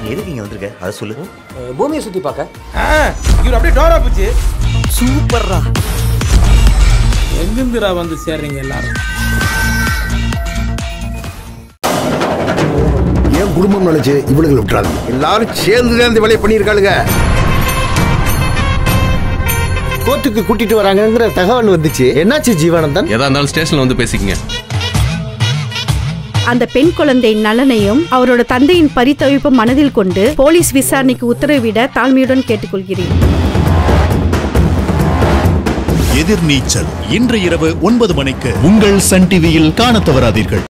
எதுக்கு இங்க வந்திருக்க அதை சொல்லு அஹ், பூமியை சுத்தி பார்க்க இவர் அப்படியே டோரா போச்சு சூப்பர்ரா எங்கிருந்துடா வந்து சேர்றீங்க எல்லாரும் என் குடும்பம் நினைச்சு இவளுகளை விட்டுறாங்க எல்லாரும் சேர்ந்து இந்த வேலையை பண்ணியிருக்காளுங்க கோர்ட்டுக்கு கூட்டிட்டு வராங்கங்கிற தகவல் வந்துச்சு என்னாச்சு ஜீவானந்தன் எதா இருந்தாலும் ஸ்டேஷன்ல வந்து பேசிக்கங்க அந்த பெண் குழந்தையின் நலனையும் அவரோட தந்தையின் பரிதவிப்பும் மனதில் கொண்டு போலீஸ் விசாரணைக்கு உத்தரவிட தாழ்மையுடன் கேட்டுக்கொள்கிறேன் எதிர்நீச்சல் இன்று இரவு ஒன்பது மணிக்கு உங்கள் சன் டிவியில் காணத் தவறாதீர்கள்